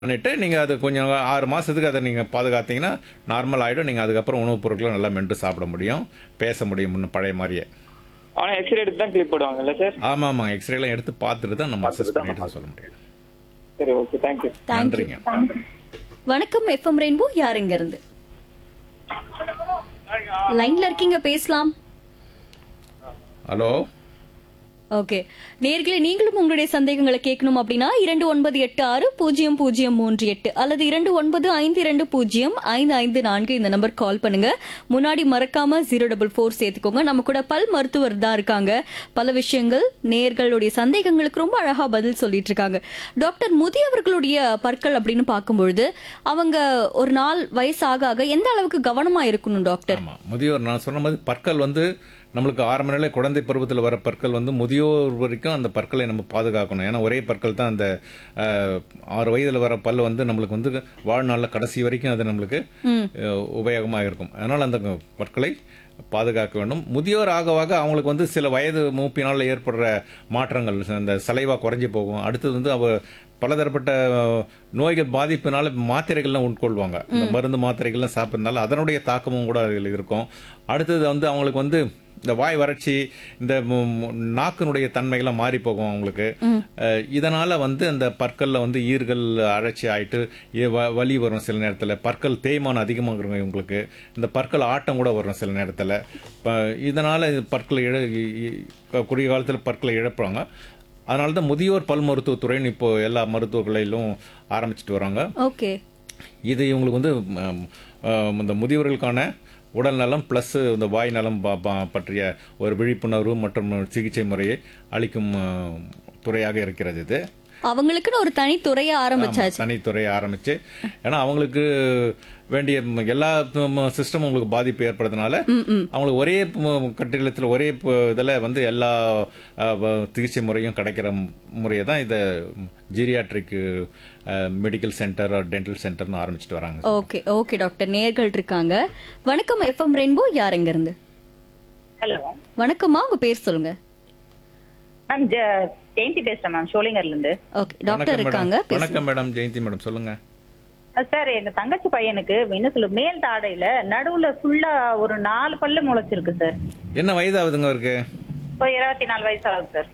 பண்ணிட்டு நீங்கள் அது கொஞ்சம் ஆறு மாதத்துக்கு அதை நீங்கள் பாதுகாத்தீங்கன்னா நார்மல் ஆகிடும் நீங்கள் அதுக்கப்புறம் உணவுப் பொருட்களை நல்லா மென்று சாப்பிட முடியும் பேச முடியும் முன்ன பழைய மாதிரியே ஆனா எக்ஸ்ரே எடுத்து தான் கிளிப் போடுவாங்கல்ல சார் ஆமாம் ஆமாம் எக்ஸ்ரேலாம் எடுத்து பார்த்துட்டு தான் நம்ம அசஸ் பண்ணிட்டு தான் சொல்ல முடியும் சரி ஓகே தேங்க்யூ தேங்க்யூ நன்றிங்க வணக்கம் எஃப்எம் ரெயின்போ யார் இங்க இருந்து லைன்ல இருக்கீங்க பேசலாம் ஹலோ ஓகே நேர்களே நீங்களும் உங்களுடைய சந்தேகங்களை கேட்கணும் அப்படின்னா இரண்டு ஒன்பது எட்டு ஆறு பூஜ்ஜியம் பூஜ்ஜியம் மூன்று எட்டு அல்லது இரண்டு ஒன்பது ஐந்து இரண்டு பூஜ்ஜியம் ஐந்து ஐந்து நான்கு இந்த நம்பர் கால் பண்ணுங்க முன்னாடி மறக்காம ஜீரோ டபுள் ஃபோர் சேர்த்துக்கோங்க நம்ம கூட பல் மருத்துவர் தான் இருக்காங்க பல விஷயங்கள் நேர்களுடைய சந்தேகங்களுக்கு ரொம்ப அழகா பதில் சொல்லிட்டு இருக்காங்க டாக்டர் முதியவர்களுடைய பற்கள் அப்படின்னு பார்க்கும்பொழுது அவங்க ஒரு நாள் வயசு ஆக ஆக எந்த அளவுக்கு கவனமா இருக்கணும் டாக்டர் ஆமாம் முதியோர் நான் சொன்ன மாதிரி பற்கள் வந்து நம்மளுக்கு ஆரம்ப நிலை குழந்தை பருவத்தில் வர பற்கள் வந்து முதியோர் வரைக்கும் அந்த பற்களை நம்ம பாதுகாக்கணும் ஏன்னா ஒரே பற்கள் தான் அந்த அஹ், ஆறு வயதில் வர பல் வந்து நம்மளுக்கு வந்து வாழ்நாளில் கடைசி வரைக்கும் அது நம்மளுக்கு அஹ், உபயோகமாக இருக்கும் அதனால் அந்த பற்களை பாதுகாக்க வேண்டும் முதியோர் ஆகவாக அவங்களுக்கு வந்து சில வயது மூப்பினால் ஏற்படுற மாற்றங்கள் அந்த சலைவா குறைஞ்சி போகும் அடுத்தது வந்து அவ பலதரப்பட்ட அஹ், நோய்கள் பாதிப்பினால மாத்திரைகள்லாம் உட்கொள்வாங்க இந்த மருந்து மாத்திரைகள்லாம் சாப்பிட்றதுனால அதனுடைய தாக்கமும் கூட அதில் இருக்கும் அடுத்தது வந்து அவங்களுக்கு வந்து இந்த வாய் வறட்சி இந்த மு- மு- நாக்கினுடைய தன்மைகள்லாம் மாறி போகும் அவங்களுக்கு அஹ், இதனால வந்து அந்த பற்கள்ல வந்து ஈர்கள் அழற்சி ஆயிட்டு ஏ- வ- வலி வரும் சில நேரத்தில் பற்கள் தேய்மானம் அதிகமாக இருக்கும் இவங்களுக்கு இந்த பற்கள் ஆட்டம் கூட வரும் சில நேரத்தில் இதனால இது பற்களை இழ இ- இ- குறுகிய காலத்தில் பற்களை இழப்பாங்க அதனால தான் முதியோர் பல் மருத்துவத்துறைன்னு இப்போ எல்லா மருத்துவர்களிலும் ஆரம்பிச்சிட்டு வராங்க ஓகே இது இவங்களுக்கு வந்து ம், ம், இந்த முதியவர்களுக்கான உடல் நலம் ப்ளஸ் இந்த வாய் நலம் ப- ப- பற்றிய ஒரு விழிப்புணர்வு மற்றும் சிகிச்சை முறையை அளிக்கும் ம், துறையாக இருக்கிறது இது அவங்களுக்குன்னு ஒரு தனி துறையை ஆரம்பிச்சாச்சு தனித்துறை ஆரம்பிச்சு ஏன்னா அவங்களுக்கு வேண்டிய ம், எல்லா சிஸ்டமும் உங்களுக்கு பாதிப்பு ஏற்படுறதுனால அவங்களுக்கு ஒரே ம், கட்டிடத்தில் ஒரே இதில் வந்து எல்லா அ, வ- சிகிச்சை முறையும் கிடைக்கிற முறையை தான் இதை ஜீரியாட்ரிக் மெடிக்கல் சென்டர் டென்டல் சென்டர்னு ஆரம்பிச்சிட்டு வராங்க ஓகே ஓகே டாக்டர் நேர்கள் இருக்காங்க வணக்கம் எஃப்எம் ரெயின்போ யார் எங்க இருந்து ஹலோ வணக்கம்மா உங்க பேர் சொல்லுங்க மேம் ஜெயந்தி பேசுறேன் மேம் ஷோலிங்கர்ல இருந்து ஓகே டாக்டர் வணக்கம் இருக்காங்க மேடம் பேசுங்க. வணக்கம் மேடம் ஜெயந்தி மேடம் சொல்லுங்க சார் எங்க தங்கச்சி பையனுக்கு என்ன சொல்லு மேல் தாடையில நடுவுல ஃபுல்லா ஒரு நாலு பல்லு முளைச்சிருக்கு சார் என்ன வயதாகுதுங்க அவருக்கு இப்போ இருபத்தி நாலு வயசு ஆகுது சார்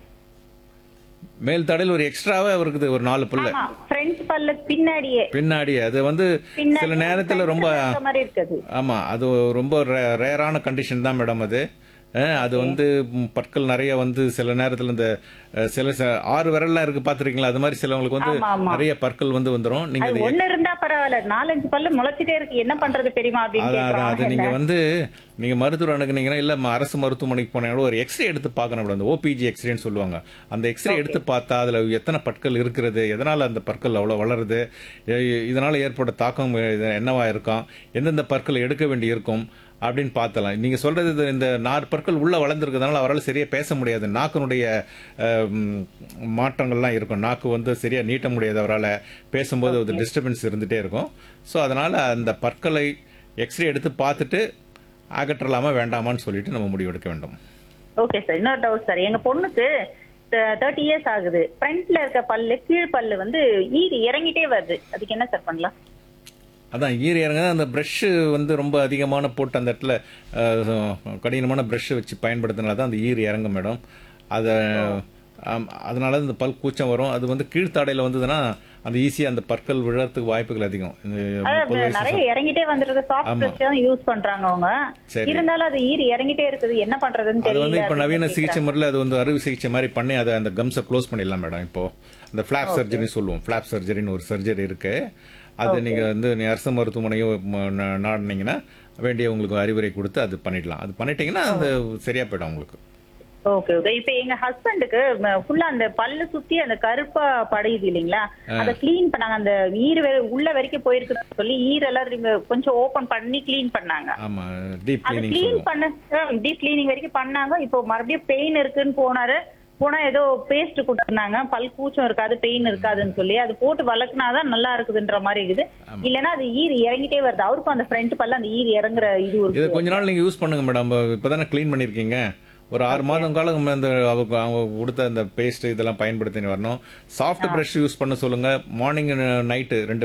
மேல் தடையில் ஒரு எக்ஸ்ட்ராவே இருக்குது ஒரு நாலு புல்ல ஆமா ஃப்ரண்ட் பல்லு பின்னாடியே பின்னாடி அது வந்து பின்னாடி சில நேரத்தில் ரொம்ப இருக்க மாதிரி இருக்குது ஆமா அது ரொம்ப ரேரான கண்டிஷன் தான் மேடம் அது அஹ், அது வந்து ம், பற்கள் நிறைய வந்து சில நேரத்தில் இந்த அஹ், சில ச- ஆறு விரல்லாம் இருக்கு பாத்துருக்கீங்களா அது மாதிரி சிலவங்களுக்கு வந்து ஆமா, ஆமா. நிறைய பற்கள் வந்து வந்துரும் நீங்க அது அது ஒண்ணு இருந்தா பரவாயில்ல நாலஞ்சு பல்லு முளைச்சிட்டே இருக்கு என்ன பண்றது தெரியுமா அப்படின்னு அதான் அதான் அது நீங்க கேக்குறாங்க வந்து நீங்க மருத்துவர் அணுகுனீங்கன்னா இல்ல ம- அரசு மருத்துவமனைக்கு போனீங்கன்னா ஒரு எக்ஸ்ரே எடுத்து பார்க்கணும் மேடம் அந்த ஓபிஜி எக்ஸ்ரேன்னு சொல்லுவாங்க அந்த எக்ஸ்ரே எடுத்து பார்த்தா அதுல எத்தனை பற்கள் இருக்கிறது எதனால அந்த பற்கள் அவ்வளவு வளருது எ- இதனால ஏற்பட்ட தாக்கம் இது என்னவா இருக்கும் எந்தெந்த பற்கள் எடுக்க வேண்டி இருக்கும் அப்படின்னு பார்த்தலாம் நீங்க சொல்றது இது இந்த நாறு பற்கள் உள்ள வளர்ந்துருக்கிறதுனால அவரால் சரியா பேச முடியாது நாக்கினுடைய அஹ், ம், மாற்றங்கள்லாம் இருக்கும் நாக்கு வந்து சரியா நீட்ட முடியாது அவரால் பேசும்போது ஒரு டிஸ்டர்பன்ஸ் இருந்துட்டே இருக்கும் ஸோ அதனால அந்த பற்களை எக்ஸ்ரே எடுத்து பார்த்துட்டு அகற்றலாமா வேண்டாமான்னு சொல்லிட்டு நம்ம முடிவெடுக்க வேண்டும் ஓகே சார் இன்னொரு டவுட் சார் எங்க பொண்ணுக்கு தேர்ட்டி இயர்ஸ் ஆகுது ஃப்ரண்ட்ல இருக்க பல்லு கீழ் பல்லு வந்து ஈடு இறங்கிட்டே வருது அதுக்கு என்ன சார் பண்ணலாம் அதான் ஈர இறங்க அந்த ப்ரஷ் வந்து ரொம்ப அதிகமான போட்டு அந்த இடத்துல அஹ், கடினமான ப்ரஷ் வச்சு பயன்படுத்தினால தான் அந்த ஈர் இறங்கும் மேடம் அதை ஆம், அதனால இந்த பல் கூச்சம் வரும் அது வந்து கீழ்த்தாடையில வந்ததுன்னா அந்த ஈஸியாக அந்த பற்கள் விழறதுக்கு வாய்ப்புகள் அதிகம் இந்த அதாவது முப்பது வயசு நிறைய இறங்கிட்டே வந்துருக்கு சாஃப்ட் ஆமா. பிரஷ் தான் யூஸ் பண்றாங்க அவங்க சரி. இருந்தாலும் அது ஈர் இறங்கிட்டே இருக்குது என்ன பண்றதுன்னு அது வந்து தெரியல இப்போ நவீன அப்படின்னு சிகிச்சை முறையில் அது வந்து அறுவை சிகிச்சை மாதிரி பண்ணி அதை அந்த கம்ஸை க்ளோஸ் பண்ணிடலாம் மேடம் இப்போ அந்த ஃபிளாப் சர்ஜரின்னு சொல்லுவோம் ஃபிளாப் சர்ஜரின்னு ஒரு சர்ஜரி இருக்கு அது நீங்க வந்து நீ அரசு மருத்துவமனையோ ம- நா- நாடுனீங்கன்னா வேண்டிய உங்களுக்கு அறிவுரை கொடுத்து அது பண்ணிடலாம் அது பண்ணிட்டீங்கன்னா அது சரியா போயிடும் உங்களுக்கு ஓகே ஓகே இப்ப எங்க ஹஸ்பண்டுக்கு ஃபுல்லா அந்த பல்லு சுத்தி அந்த கருப்பா படையுது இல்லைங்களா அத க்ளீன் பண்ணாங்க அந்த ஈர் வெ- உள்ள வரைக்கும் போயிருக்குன்னு சொல்லி ஈரெல்லாம் திரும்ப கொஞ்சம் ஓபன் பண்ணி க்ளீன் பண்ணாங்க ஆமா டீப் அது கிளீனிங் க்ளீன் சொல்லுவோம் பண்ண டீப் க்ளீனிங் வரைக்கும் பண்ணாங்க இப்போ மறுபடியும் பெயின் இருக்குன்னு போனாரு போனா ஏதோ பேஸ்ட் கொடுத்துருந்தாங்க பல் கூச்சம் இருக்காது பெயின் இருக்காதுன்னு சொல்லி அது போட்டு வளர்க்குனாதான் நல்லா இருக்குதுன்ற மாதிரி இருக்குது இல்லைன்னா அது ஈர் இறங்கிட்டே வருது அவருக்கும் அந்த ஃப்ரண்ட் பல்ல அந்த ஈர் இறங்குற இது இதை இருக்கு கொஞ்ச நாள் நீங்க யூஸ் பண்ணுங்க மேடம் இப்பதானே க்ளீன் பண்ணிருக்கீங்க ஒரு ஆறு மாதம் காலம் அந்த அவங்க அவங்க கொடுத்த அந்த பேஸ்ட் இதெல்லாம் பயன்படுத்தி வரணும் சாஃப்ட் பிரஷ் யூஸ் பண்ண சொல்லுங்க மார்னிங் நைட்டு ரெண்டு